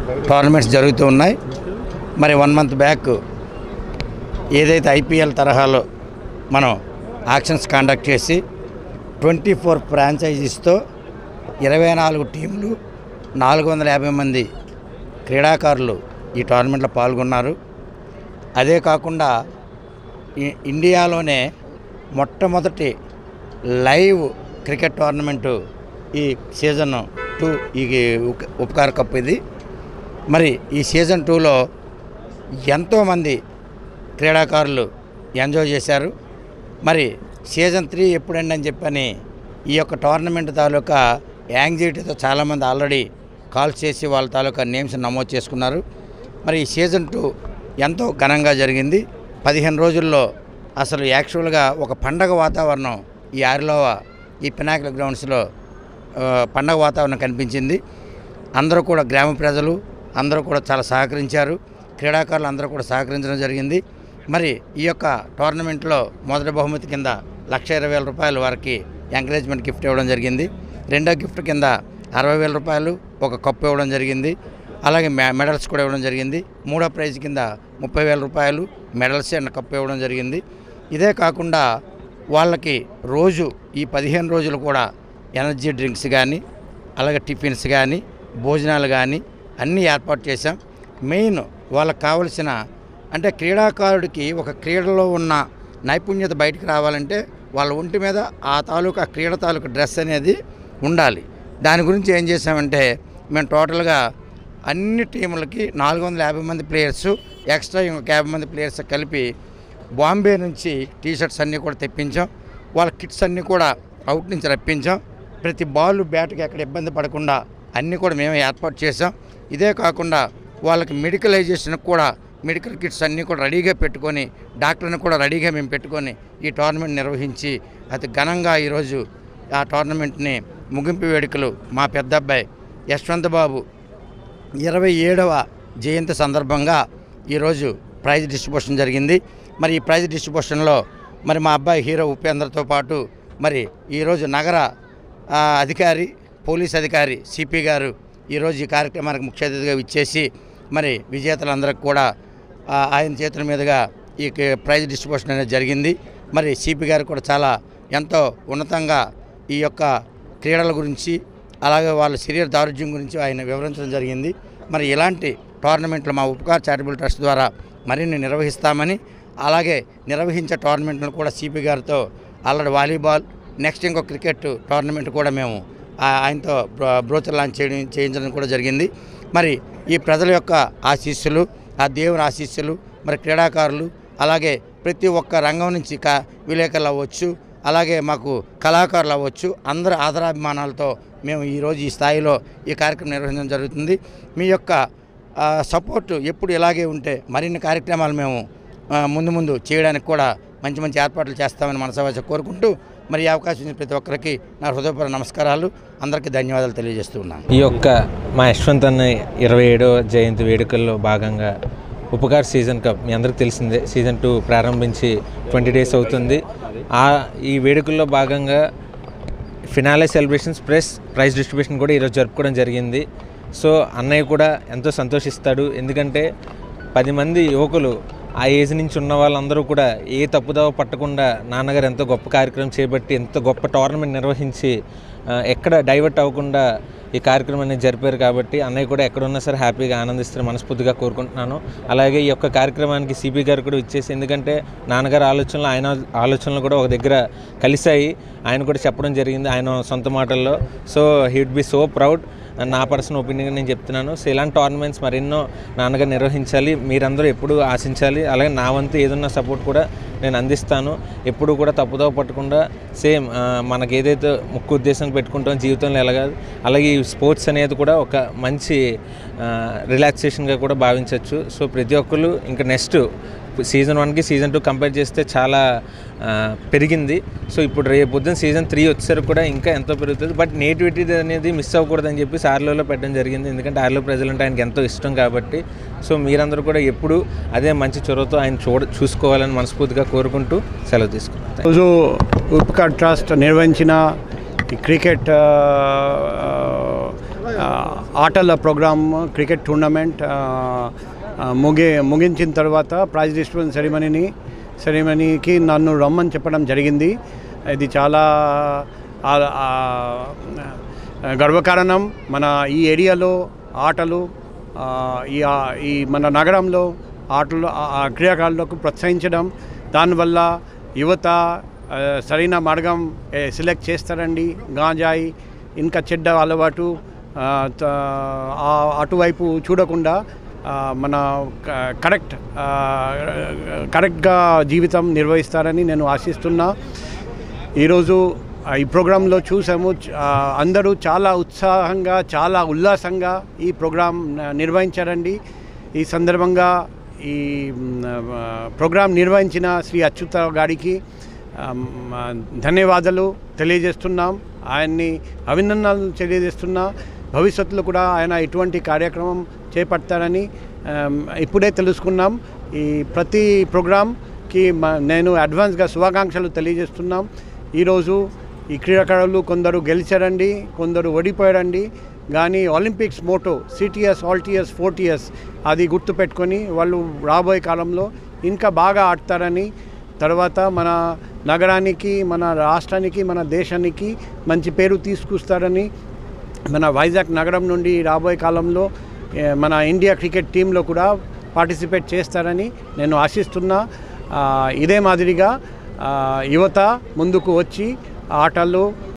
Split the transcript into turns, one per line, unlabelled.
tournaments జరుగుతూ ఉన్నాయి మరి వన్ మంత్ బ్యాక్ ఏదైతే ఐపీఎల్ తరహాలో మనం ఆక్షన్స్ కండక్ట్ చేసి ట్వంటీ ఫోర్ ఫ్రాంచైజీస్తో ఇరవై నాలుగు టీంలు నాలుగు వందల యాభై మంది క్రీడాకారులు ఈ టోర్నమెంట్లో పాల్గొన్నారు అదే కాకుండా ఈ- ఇండియాలోనే మొట్టమొదటి లైవ్ క్రికెట్ టోర్నమెంటు ఈ సీజన్ టూ ఈ ఉక- ఉపకార కప్ ఇది మరి ఈ సీజన్ టూలో ఎంతోమంది క్రీడాకారులు ఎంజాయ్ చేశారు మరి సీజన్ త్రీ ఎప్పుడండి అని చెప్పని ఈ యొక్క టోర్నమెంట్ తాలూకా యాంగ్జైటీతో చాలామంది ఆల్రెడీ కాల్ చేసి వాళ్ళ తాలూకా నేమ్స్ నమోదు చేసుకున్నారు మరి ఈ సీజన్ టూ ఎంతో ఘనంగా జరిగింది పదిహేను రోజుల్లో అసలు యాక్చువల్గా ఒక పండగ వాతావరణం ఈ ఆరిలోవ ఈ పినాకిల్ గ్రౌండ్స్లో ఆ, పండగ వాతావరణం కనిపించింది అందరూ కూడా గ్రామ ప్రజలు అందరూ కూడా చాలా సహకరించారు క్రీడాకారులు అందరూ కూడా సహకరించడం జరిగింది మరి ఈ యొక్క టోర్నమెంట్లో మొదటి బహుమతి కింద లక్ష ఇరవై వేల రూపాయలు వారికి ఎంకరేజ్మెంట్ గిఫ్ట్ ఇవ్వడం జరిగింది రెండో గిఫ్ట్ కింద అరవై వేల రూపాయలు ఒక కప్పు ఇవ్వడం జరిగింది అలాగే మె మెడల్స్ కూడా ఇవ్వడం జరిగింది మూడో ప్రైజ్ కింద ముప్పై వేల రూపాయలు మెడల్స్ అండ్ కప్పు ఇవ్వడం జరిగింది ఇదే కాకుండా వాళ్ళకి రోజు ఈ పదిహేను రోజులు కూడా ఎనర్జీ డ్రింక్స్ కానీ అలాగే టిఫిన్స్ కానీ భోజనాలు కానీ అన్నీ ఏర్పాటు చేశాం మెయిన్ వాళ్ళకి కావలసిన అంటే క్రీడాకారుడికి ఒక క్రీడలో ఉన్న నైపుణ్యత బయటికి రావాలంటే వాళ్ళ ఒంటి మీద ఆ తాలూకా క్రీడ తాలూకా డ్రెస్ అనేది ఉండాలి దాని గురించి ఏం చేసామంటే మేము టోటల్గా అన్ని టీములకి నాలుగు వందల యాభై మంది ప్లేయర్స్ ఎక్స్ట్రా ఇంకొక యాభై మంది ప్లేయర్స్ కలిపి బాంబే నుంచి టీ షర్ట్స్ అన్నీ కూడా తెప్పించాం వాళ్ళ కిట్స్ అన్నీ కూడా అవుట్ నుంచి రప్పించాం ప్రతి బాల్ బ్యాట్కి ఎక్కడ ఇబ్బంది పడకుండా అన్నీ కూడా మేమే ఏర్పాటు చేసాం ఇదే కాకుండా వాళ్ళకి మెడికలైజేషన్ కూడా మెడికల్ కిట్స్ అన్నీ కూడా రెడీగా పెట్టుకొని డాక్టర్ని కూడా రెడీగా మేము పెట్టుకొని ఈ టోర్నమెంట్ నిర్వహించి అతి ఘనంగా ఈరోజు ఆ టోర్నమెంట్ని ముగింపు వేడుకలు మా పెద్ద అబ్బాయి యశ్వంత్ బాబు ఇరవై ఏడవ జయంతి సందర్భంగా ఈరోజు ప్రైజ్ డిస్ట్రిబ్యూషన్ జరిగింది మరి ఈ ప్రైజ్ డిస్ట్రిబ్యూషన్లో మరి మా అబ్బాయి హీరో ఉపేంద్రతో పాటు మరి ఈరోజు నగర ఆ, అధికారి పోలీస్ అధికారి సిపి గారు ఈరోజు ఈ కార్యక్రమానికి ముఖ్య అతిథిగా ఇచ్చేసి మరి విజేతలందరికీ కూడా ఆ, ఆయన చేతుల మీదుగా ఈ క- ప్రైజ్ డిస్ట్రిబ్యూషన్ అనేది జరిగింది మరి సిపి గారు కూడా చాలా ఎంతో ఉన్నతంగా ఈ యొక్క క్రీడల గురించి అలాగే వాళ్ళ శరీర దారుఢ్యం గురించి ఆయన వివరించడం జరిగింది మరి ఇలాంటి టోర్నమెంట్లు మా ఉపకార్ చారిటబుల్ ట్రస్ట్ ద్వారా మరిన్ని నిర్వహిస్తామని అలాగే నిర్వహించే టోర్నమెంట్లను కూడా సిపి గారితో ఆల్రెడీ వాలీబాల్ నెక్స్ట్ ఇంకో క్రికెట్ టోర్నమెంట్ కూడా మేము ఆ- ఆయనతో బ్రో- బ్రోచర్ లాంచ్ చేయడం చేయించడం కూడా జరిగింది మరి ఈ ప్రజల యొక్క ఆశీస్సులు ఆ దేవుని ఆశీస్సులు మరి క్రీడాకారులు అలాగే ప్రతి ఒక్క రంగం నుంచి కా విలేకరులు అవ్వచ్చు అలాగే మాకు కళాకారులు అవ్వచ్చు అందరి ఆదరాభిమానాలతో మేము ఈరోజు ఈ స్థాయిలో ఈ కార్యక్రమం నిర్వహించడం జరుగుతుంది మీ యొక్క ఆ, సపోర్టు ఎప్పుడు ఇలాగే ఉంటే మరిన్ని కార్యక్రమాలు మేము ఆ, ముందు ముందు చేయడానికి కూడా మంచి మంచి ఏర్పాట్లు చేస్తామని మనసవాచ కోరుకుంటూ మరి ఈ అవకాశం ఇచ్చిన ప్రతి ఒక్కరికి నా హృదయపూర్వక నమస్కారాలు అందరికీ ధన్యవాదాలు తెలియజేస్తూ ఉన్నాను
ఈ యొక్క మా యశ్వంత్ అన్న ఇరవై ఏడో జయంతి వేడుకల్లో భాగంగా ఉపకార్ సీజన్ కప్ మీ అందరికీ తెలిసిందే సీజన్ టూ ప్రారంభించి ట్వంటీ డేస్ అవుతుంది ఆ ఈ వేడుకల్లో భాగంగా finale celebrations plus prize distribution కూడా ఈరోజు జరుపుకోవడం జరిగింది సో అన్నయ్య కూడా ఎంతో సంతోషిస్తాడు ఎందుకంటే పది మంది యువకులు ఆ ఏజ్ నుంచి ఉన్న వాళ్ళందరూ కూడా ఏ తప్పుదవ పట్టకుండా నాన్నగారు ఎంతో గొప్ప కార్యక్రమం చేపట్టి ఎంతో గొప్ప టోర్నమెంట్ నిర్వహించి ఆ, ఎక్కడ డైవర్ట్ అవ్వకుండా ఈ కార్యక్రమం అనేది జరిపారు కాబట్టి అన్నయ్య కూడా ఎక్కడున్నా సరే హ్యాపీగా ఆనందిస్తారు మనస్ఫూర్తిగా కోరుకుంటున్నాను అలాగే ఈ యొక్క కార్యక్రమానికి సిపి గారు కూడా ఇచ్చేసి ఎందుకంటే నాన్నగారి ఆలోచనలు ఆయన ఆలోచనలు కూడా ఒక దగ్గర కలిశాయి ఆయన కూడా చెప్పడం జరిగింది ఆయన సొంత మాటల్లో so he would be so proud నా పర్సనల్ ఒపీనియన్ నేను చెప్తున్నాను సో ఇలాంటి టోర్నమెంట్స్ మరెన్నో నాన్నగారు నిర్వహించాలి మీరందరూ ఎప్పుడు ఆశించాలి అలాగే నా వంతు ఏదన్నా సపోర్ట్ కూడా నేను అందిస్తాను ఎప్పుడు కూడా తప్పుదోవ పట్టకుండా సేమ్ మనకి ఏదైతే ముఖ్య ఉద్దేశం పెట్టుకుంటాం జీవితంలో ఎలాగా అలాగే ఈ స్పోర్ట్స్ అనేది కూడా ఒక మంచి రిలాక్సేషన్గా కూడా భావించవచ్చు సో ప్రతి ఒక్కరు ఇంకా నెక్స్ట్ సీజన్ వన్కి సీజన్ టూ కంపేర్ చేస్తే చాలా ఆ, పెరిగింది సో ఇప్పుడు రేపు పొద్దున్న సీజన్ త్రీ వచ్చేసరికి కూడా ఇంకా ఎంతో పెరుగుతుంది బట్ నేటివిటీ అనేది మిస్ అవ్వకూడదని చెప్పి ఆర్లోలో పెట్టడం జరిగింది ఎందుకంటే ఆర్లో ప్రజలంటే ఆయనకి ఎంతో ఇష్టం కాబట్టి సో మీరందరూ కూడా ఎప్పుడు అదే మంచి చొరవతో ఆయన చూడ చూసుకోవాలని మనస్ఫూర్తిగా కోరుకుంటూ సెలవు తీసుకున్నాను
రోజు ఉపకార్ ట్రస్ట్ నిర్వహించిన ఈ క్రికెట్ ఆ, ఆ, ఆటల ప్రోగ్రామ్ క్రికెట్ టోర్నమెంట్ ఆ, ఆ, ముగి ముగించిన తర్వాత ప్రైజ్ డిస్ట్రిబ్యూషన్ సెరిమనీని సెరిమనీకి నన్ను రమ్మని చెప్పడం జరిగింది ఇది చాలా ఆ- ఆ, గర్వకారణం మన ఈ ఏరియాలో ఆటలు ఆ, ఈ ఆ- ఈ మన నగరంలో ఆటలు ఆ- ఆ క్రీడాకారులకు ప్రోత్సహించడం దానివల్ల యువత ఆ, సరైన మార్గం ఏ, సెలెక్ట్ చేస్తారండి గాంజాయి ఇంకా చెడ్డ అలవాటు ఆ, త- ఆ అటువైపు చూడకుండా ఆ, మన క- కరెక్ట్ ఆ, కరెక్ట్గా జీవితం నిర్వహిస్తారని నేను ఆశిస్తున్నా ఈరోజు ఆ, ఈ ప్రోగ్రాంలో చూసాము చ- ఆ, అందరూ చాలా ఉత్సాహంగా చాలా ఉల్లాసంగా ఈ ప్రోగ్రాం న- నిర్వహించారండి ఈ సందర్భంగా ఈ మ్, ఆ, ప్రోగ్రాం నిర్వహించిన శ్రీ అచ్యుత గారికి ఆమ్, ఆ, ధన్యవాదాలు తెలియజేస్తున్నాం ఆయన్ని అభినందనలు తెలియజేస్తున్నా భవిష్యత్తులో కూడా ఆయన ఇటువంటి కార్యక్రమం చేపడతారని ఆమ్, ఇప్పుడే తెలుసుకున్నాం ఈ ప్రతి ప్రోగ్రాంకి మ- నేను అడ్వాన్స్గా శుభాకాంక్షలు తెలియజేస్తున్నాం ఈరోజు ఈ క్రీడాకారులు కొందరు గెలిచారండి కొందరు ఓడిపోయారండి కానీ ఒలింపిక్స్ మోటో సిటిఎస్ ఆల్టీఎస్ ఫోర్టీఎస్ అది గుర్తుపెట్టుకొని వాళ్ళు రాబోయే కాలంలో ఇంకా బాగా ఆడతారని తర్వాత మన నగరానికి మన రాష్ట్రానికి మన దేశానికి మంచి పేరు తీసుకొస్తారని మన వైజాగ్ నగరం నుండి రాబోయే కాలంలో ఏ, మన ఇండియా క్రికెట్ టీంలో కూడా పార్టిసిపేట్ చేస్తారని నేను ఆశిస్తున్నా ఆ, ఇదే మాదిరిగా ఆ, యువత ముందుకు వచ్చి ఆటలు